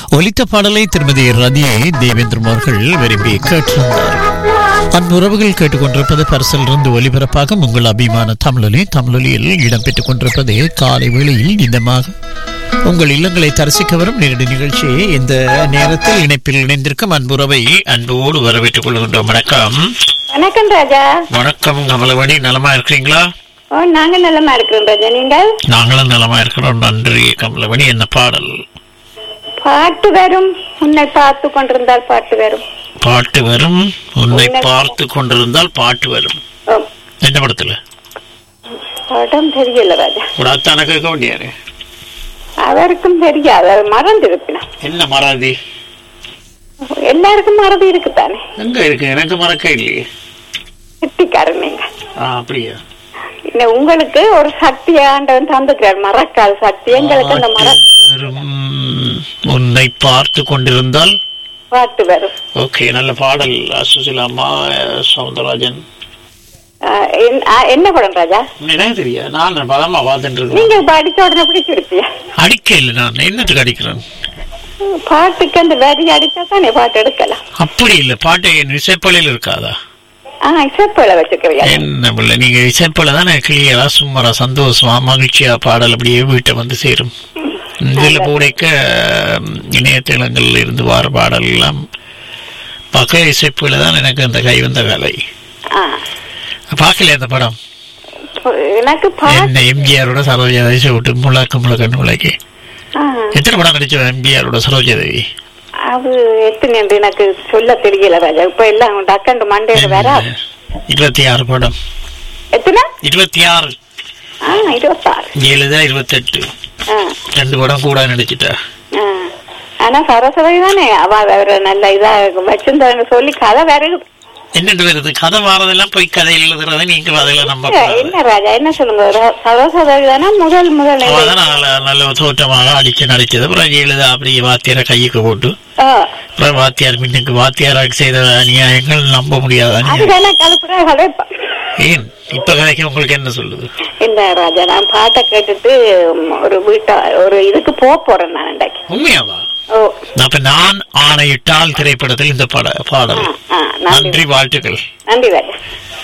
ஒலித்த பாடலை திருமதி ரதி தேவேந்திரம் அவர்கள் விரும்பி கேட்டிருந்தார் அன்புறவுகள் கேட்டுக்கொண்டிருப்பது பரிசிலிருந்து ஒலிபரப்பாக உங்கள் அபிமான தமிழொலி தமிழொலியில் இடம்பெற்றுக் கொண்டிருப்பது காலை வேளையில் இதமாக உங்கள் இல்லங்களை தரிசிக்க வரும் நேரடி நிகழ்ச்சி இந்த நேரத்தில் இணைப்பில் இணைந்திருக்கும் அன்புறவை அன்போடு வரவேற்றுக் கொள்கின்றோம் வணக்கம் வணக்கம் ராஜா வணக்கம் கமலவணி நலமா இருக்கிறீங்களா ஓ நாங்க நலமா இருக்கிறோம் ராஜா நீங்கள் நாங்களும் நலமா இருக்கிறோம் நன்றி கமலவணி என்ன பாடல் பாட்டு வரும் உன்னை பார்த்து கொண்டிருந்தால் பாட்டு வரும் பாட்டு வரும் உன்னை பார்த்து கொண்டிருந்தால் பாட்டு வரும் ஓ, என்ன படத்துல படம் தெரியல ராஜா ஒரு அத்தான கேட்க வேண்டியாரு அவருக்கும் தெரியாது அவர் மறந்து இருப்பினா என்ன மறதி எல்லாருக்கும் மறதி இருக்குதானே எங்க இருக்கு எனக்கு மறக்க இல்லையே கெட்டிக்காரன் நீங்க ஆ அப்படியா இன்னும் உங்களுக்கு ஒரு சக்தி ஆண்டவன் தந்துக்கிறார் மறக்காத சக்தி எங்களுக்கு அந்த மற பாட்டு வரும் உன்னை பார்த்து கொண்டிருந்தால் பாட்டு வரும் ஓகே நல்ல பாடல் சுசிலா அம்மா சவுந்தரராஜன் ஆ, என்- ஆ, என்ன படம் ராஜா எனக்கு தெரியா நான் பதமா பார்த்துட்டு இருக்கேன் நீங்க படிச்ச உடனே பிடிச்சிருப்பிய அடிக்க இல்லை நான் என்னத்துக்கு அடிக்கிறேன் பாட்டுக்கு அந்த வரி அடிச்சா தானே பாட்டு எடுக்கலாம் அப்படி இல்லை பாட்டு என் இசைப்பலையில் இருக்காதா ஆ இசைப்பிழ வச்சுக்கிறீங்க என்ன பிள்ளை நீங்க இசைப்பல தானே கிளியரா சும்மரா சந்தோஷமா மகிழ்ச்சியா பாடல் அப்படியே வீட்டை வந்து சேரும் இதுல போடைக்க இணையதளங்கள்ல இருந்து வார பாடல் எல்லாம் பக்க இசைப்புல தான் எனக்கு அந்த கை வந்த வேலை ஆ பார்க்கல அந்த படம் எனக்கு பாட்டு என்ன எம்ஜிஆரோட சரோஜாதேவி விட்டு முழக்க முழக்க முழக்கி ஆ, எத்தனை படம் நடிச்ச எம்ஜிஆரோட சரோஜாதேவி அது எத்தனை என்று எனக்கு சொல்ல தெரியல ராஜா இப்ப எல்லாம் டக்கண்டு மண்டையில வேற இருபத்தி ஆறு படம் எத்தனை இருபத்தி ஆறு ஆ இருபத்தாறு ஏழுதான் இருபத்தெட்டு ஆ, ரெண்டு படம் கூட நடிச்சிட்டா ஆ. ஆனா சரஸ்வதி தானே அவ வேற நல்ல இதா வச்சிருந்தாங்க சொல்லி கதை வேற இருக்கு. என்னென்று வருது கதை மாறதெல்லாம் போய் கதை எழுதுறதை நீங்க அதில் நம்ப என்ன ராஜா என்ன சொல்லுங்க ர- சரஸ்வதி தானே முதல் முதல் இது. அவதான் நல்ல நல்ல தோற்றமாக அடிச்சு நடிச்சது அப்புறம் எழுத அப்படியே வாத்தியாரை கையுக்கு போட்டு ஆ, அப்புறம் வாத்தியார் மின்னுக்கு வாத்தியாராக்கு செய்த அநியாயங்கள் நம்ப முடியாத அது அநியாயம் தானே கலப்புற கலைப்பா ஏன் இப்ப கதைக்கு உங்களுக்கு என்ன சொல்லுது இல்ல ராஜா நான் பாட்டை கேட்டுட்டு ம், ஒரு வீட்டை ஒரு இதுக்கு போக போறேன் நான் இன்றைக்கு உண்மையாவா ஓ அப்ப நான் ஆணையிட்டால் திரைப்படத்தில் இந்த பட பாடல் ஆ, ஆ, நன்றி நன்றி வாழ்த்துக்கள் நன்றி ராஜா